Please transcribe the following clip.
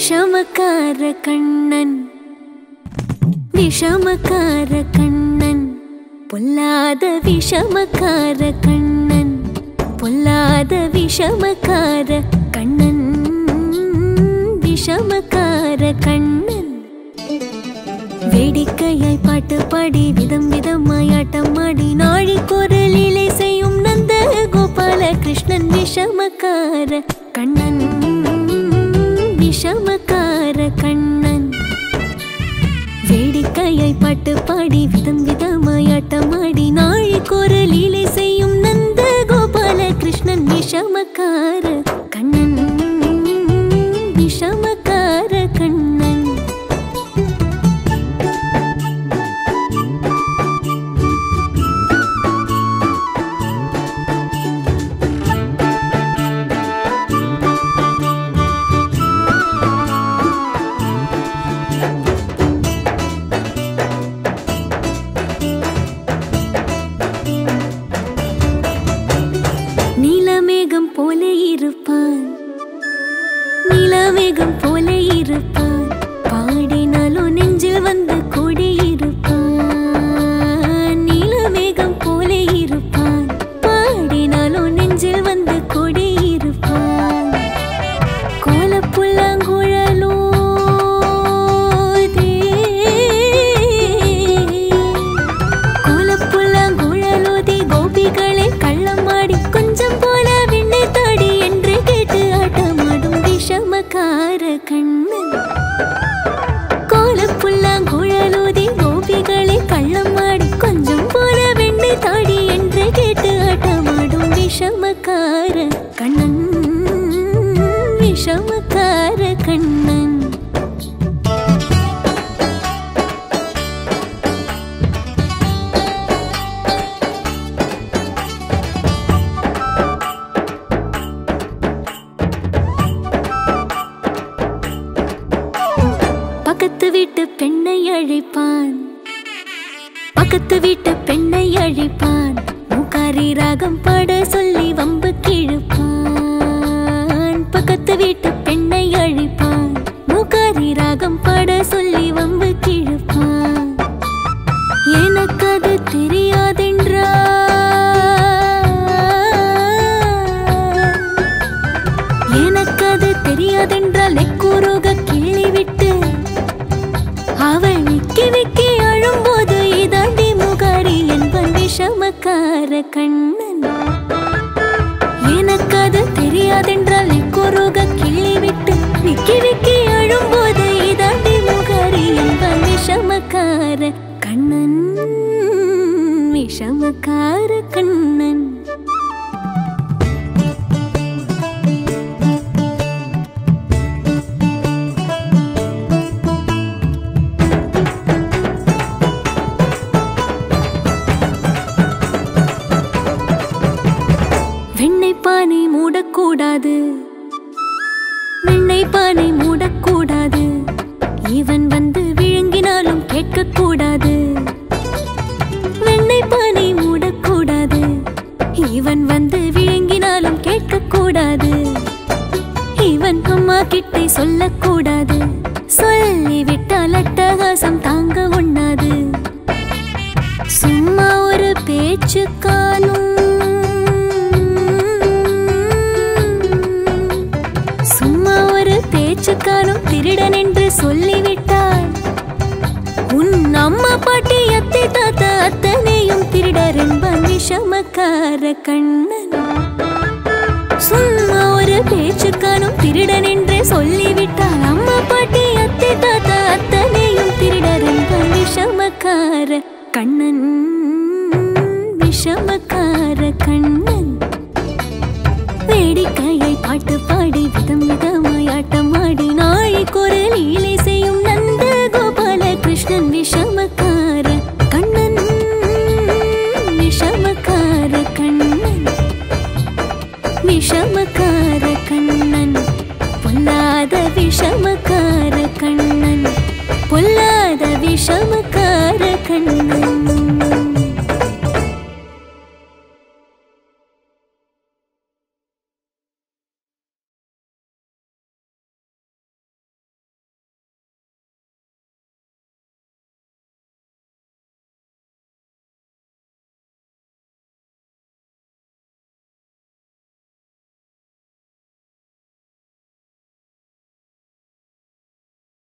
விஷமக்கார கண்ணன் விஷமக்கார கண்ணன் பொல்லாத விஷமக்கார கண்ணன் பொல்லாத விஷமக்கார கண்ணன் விஷமக்கார கண்ணன் வேடிக்கையாய் பாட்டு பாடி விதம் விதமாய் ஆட்டம் ஆடி நாழி குரலிலை செய்யும் நந்த கோபால கிருஷ்ணன் விஷமக்கார கண்ணன் விஷமக்கார கண்ணன் வேடிக்கையாய் பாட்டு பாடி விதம் விதமாய் ஆட்டம் ஆடி நாழி குரலிலை செய்யும் நந்த கோபால கிருஷ்ணன் விஷமக்கார கண்ணன் விஷமக்கார கண்ணன் நீலமேகம் போல இருப்பான் நீலமேகம் போல இருப்பான் பாடினாலும் நெஞ்சில் வந்து கூடியிருப்பான் நீலமேகம் போல இருப்பான் பாடினாலும் நெஞ்சில் வந்து கூடியிருப்பான் கோலப்புல்லாங்குழலோ கோலப்புல்லாங்குழலோதி கோபிகளை கள்ளமாடி கொஞ்சம் போல விண்ணை தாடி என்று கேட்டு ஆட்டமாடும் விஷமக்கார கண்ணன் கோலப்புல்லாங்குழலோதி கோபிகளை கள்ளமாடி கொஞ்சம் போல வெண்ணை தாடி என்று கேட்டு ஆட்டமாடும் விஷமக்கார கண்ணன் விஷமக்கார கண்ணன் பக்கத்து வீட்டு பெண்ணை அழைப்பான் பக்கத்து வீட்டு பெண்ணை அழைப்பான் மூக்காரி ராகம் பாட சொல்லி வம்பு கிழப்பான் பக்கத்து வீட்டு பெண்ணை அழைப்பான் மூக்காரி ராகம் பாட சொல்லி வம்பு கிழப்பான் எனக்கு அது தெரியாதென்றால் எனக்கு அது தெரியாதென்றால் நெக்குருக கிள்ளி விட்டு அவள் விக்கி விக்கி அழும்போது இதாண்டி முகாரி என்பன் விஷமக்கார கண்ணன் எனக்கு அது தெரியாதென்றால் நெக்குருக கிள்ளி விட்டு விக்கி விக்கி அழும்போது இதாண்டி முகாரி என்பன் விஷமக்கார கண்ணன் விஷமக்கார கண்ணன் வெண்ணெய் பானை மூடக்கூடாது வெண்ணெய் பானை மூடக்கூடாது இவன் வந்து விழுங்கினாலும் கேட்கக்கூடாது வெண்ணெய் பானை மூடக்கூடாது இவன் வந்து விழுங்கினாலும் கேட்கக்கூடாது இவன் அம்மா கிட்டே சொல்லக்கூடாது சொல்லிவிட்டால் அட்டகாசம் தாங்க உண்ணாது சும்மா ஒரு பேச்சு காணும் சும்மா ஒரு பேச்சு காணும் திருடன் என்று சொல்லிவிட்டாள் உன் அம்மா பாட்டி அத்தை தாத்தா அத்தனையும் திருடர் என்பன் விஷமக்கார கண்ணன் சும்மா ஒரு பேச்சு காணும் திருடன் என்று சொல்லிவிட்டாள் அம்மா பாட்டி அத்தை தாத்தா அத்தனையும் திருடர் என்பன் விஷமக்கார கண்ணன் விஷமக்கார கண்ணன் வேடிக்கையை பாட்டு பாடி விதம் விதமாய் ஆட்டமாடி நாழி குரல் ஈலை செய்யும் நந்த கோபால கிருஷ்ணன் விஷமக்கார கண்ணன் விஷமக்கார கண்ணன் விஷமக்கார கண்ணன் பொல்லாத விஷமக்கார கண்ணன் பொல்லாத விஷமக்கார கண்ணன்